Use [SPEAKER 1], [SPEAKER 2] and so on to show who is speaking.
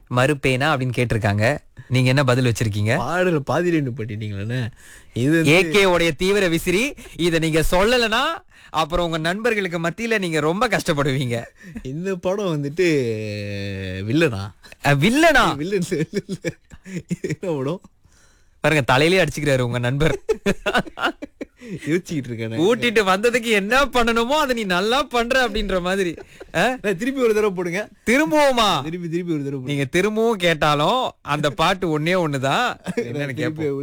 [SPEAKER 1] மறுப்பேனா அப்படின்னு கேட்டிருக்காங்க நீங்க என்ன பதில் வச்சிருக்கீங்க
[SPEAKER 2] பாடல பாதி ரெண்டு பண்ணிட்டீங்களே இது வந்து-
[SPEAKER 1] ஏகே உடைய தீவிர விசிறி இத நீங்க சொல்லலைன்னா அப்புறம் உங்க நண்பர்களுக்கு மத்தியில நீங்க ரொம்ப கஷ்டப்படுவீங்க
[SPEAKER 2] இந்த படம் வந்துட்டு வில்லனா
[SPEAKER 1] அஹ், வில்லனா
[SPEAKER 2] வில்லன் என்ன படம்
[SPEAKER 1] பாருங்க தலையிலே அடிச்சுக்கிறாரு உங்க நண்பர்
[SPEAKER 2] யோசிச்சுக்கிட்டு இருக்கேன்
[SPEAKER 1] கூட்டிட்டு வந்ததுக்கு என்ன பண்ணணுமோ அதை நீ நல்லா பண்ற அப்படின்ற மாதிரி அஹ்,
[SPEAKER 2] நான் திருப்பி ஒரு தடவை போடுங்க
[SPEAKER 1] திரும்பவுமா
[SPEAKER 2] திருப்பி திருப்பி ஒரு தடவை போடுங்க
[SPEAKER 1] நீங்க திரும்பவும் கேட்டாலும் அந்த பாட்டு ஒன்னே ஒண்ணுதான் என்னன்னு கேட்போம்
[SPEAKER 2] திருப்பி